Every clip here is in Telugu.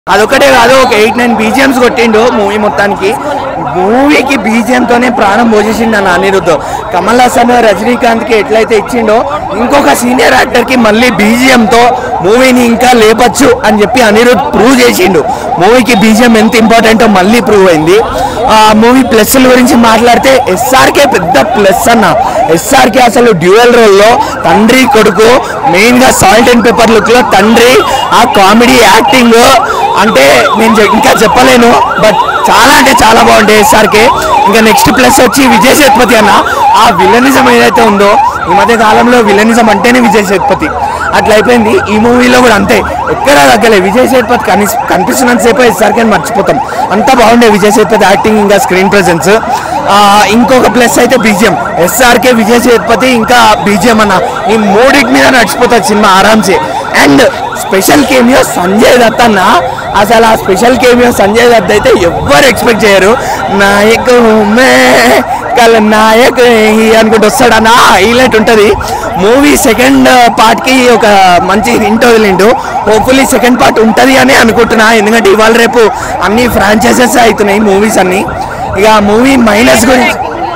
అదొకటే కాదు ఒక ఎయిట్ నైన్ బీజిఎమ్స్ కొట్టిండు మూవీ మొత్తానికి మూవీకి BGM తోనే ప్రాణం పోసేసిండు అన్న అనిరుద్ధ్ కమల్ హాసన్ రజనీకాంత్ కి ఎట్లయితే ఇచ్చిండో ఇంకొక సీనియర్ యాక్టర్ కి మళ్ళీ BGM తో మూవీని ఇంకా లేపచ్చు అని చెప్పి అనిరుద్ధ్ ప్రూవ్ చేసిండు మూవీకి బీజిఎం ఎంత ఇంపార్టెంటో మళ్ళీ ప్రూవ్ అయింది ఆ మూవీ ప్లస్ల గురించి మాట్లాడితే ఎస్ఆర్కే పెద్ద ప్లస్ అన్న ఎస్ఆర్కే అసలు డ్యూయల్ రోల్లో తండ్రి కొడుకు మెయిన్ గా సాల్ట్ అండ్ పేపర్ లుక్ లో తండ్రి ఆ కామెడీ యాక్టింగ్ అంటే నేను చె- ఇంకా చెప్పలేను బట్ చాలా అంటే చాలా బాగుంటాయి ఎస్ఆర్కే ఇంకా నెక్స్ట్ ప్లస్ వచ్చి విజయ్ సేతుపతి అన్న ఆ విలనిజం ఏదైతే ఉందో ఈ మధ్య కాలంలో విలనిజం అంటేనే విజయ్ సేతుపతి అట్లా అయిపోయింది ఈ మూవీలో కూడా అంతే ఎక్కడ తగ్గలే విజయ్ సేతుపతి కని కనిపిస్తున్నంత సేపు ఎస్ఆర్కే అని మర్చిపోతాం అంత బాగుండే విజయ్ సేతుపతి యాక్టింగ్ ఇంకా స్క్రీన్ ప్రెజెన్స్ ఇంకొక ప్లస్ అయితే బీజిఎం ఎస్ఆర్కే విజయ్ సేతుపతి ఇంకా బీజిఎం అన్న ఈ మూడింటి మీద నడిచిపోతుంది సినిమా ఆరామ్సే and special cameo Sanjay Dutt అన్న అసలు ఆ స్పెషల్ కేమియో సంజయ్ దత్ అయితే ఎవ్వరు ఎక్స్పెక్ట్ చేయరు నాయక్ మే కల్ నాయక్ హీ అనుకుంటూ వస్తాడన్న హైలైట్ ఉంటుంది మూవీ సెకండ్ పార్ట్కి ఒక మంచి హింట్ వదిలిండు హోప్ఫుల్లీ సెకండ్ పార్ట్ ఉంటుంది అని అనుకుంటున్నా ఎందుకంటే ఇవాళ రేపు అన్ని ఫ్రాంచైజెస్ అవుతున్నాయి మూవీస్ అన్ని ఇక మూవీ మైనస్ గురించి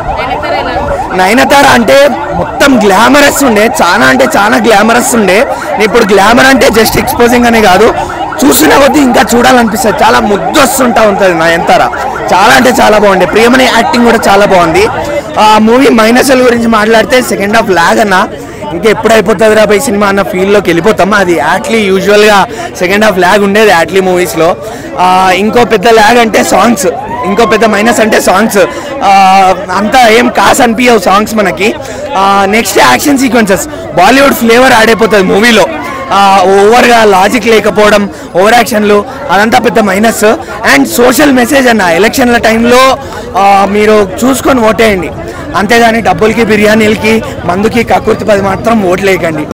నయనతార అంటే మొత్తం గ్లామరస్ ఉండే చాలా అంటే చాలా గ్లామరస్ ఉండే ఇప్పుడు గ్లామర్ అంటే జస్ట్ ఎక్స్పోజింగ్ అనే కాదు చూసిన కొద్దీ ఇంకా చూడాలనిపిస్తుంది చాలా ముద్దు వస్తుంటా ఉంటుంది నయనతార చాలా అంటే చాలా బాగుంది ప్రియమణి యాక్టింగ్ కూడా చాలా బాగుంది ఆ మూవీ మైనస్ల గురించి మాట్లాడితే సెకండ్ హాఫ్ లాగ్ అన్న ఇంకా ఎప్పుడు అయిపోతుంది రా ఈ సినిమా అన్న ఫీల్డ్లోకి వెళ్ళిపోతాం అది యాక్లీ యూజువల్గా సెకండ్ హాఫ్ ల్యాగ్ ఉండేది యాక్లీ మూవీస్లో ఇంకో పెద్ద ల్యాగ్ అంటే సాంగ్స్ ఇంకో పెద్ద మైనస్ అంటే సాంగ్స్ అంతా ఏం కాస్ అనిపించవు సాంగ్స్ మనకి next action sequences Bollywood flavour ఆడైపోతుంది మూవీలో ఓవర్గా లాజిక్ లేకపోవడం ఓవర్ యాక్షన్లు అదంతా పెద్ద మైనస్ అండ్ సోషల్ మెసేజ్ అన్న ఎలక్షన్ల టైంలో మీరు చూసుకొని ఓటేయండి అంతేగాని డబ్బులకి బిర్యానీలకి మందుకి కక్కుర్తి పది మాత్రం ఓట్లేయకండి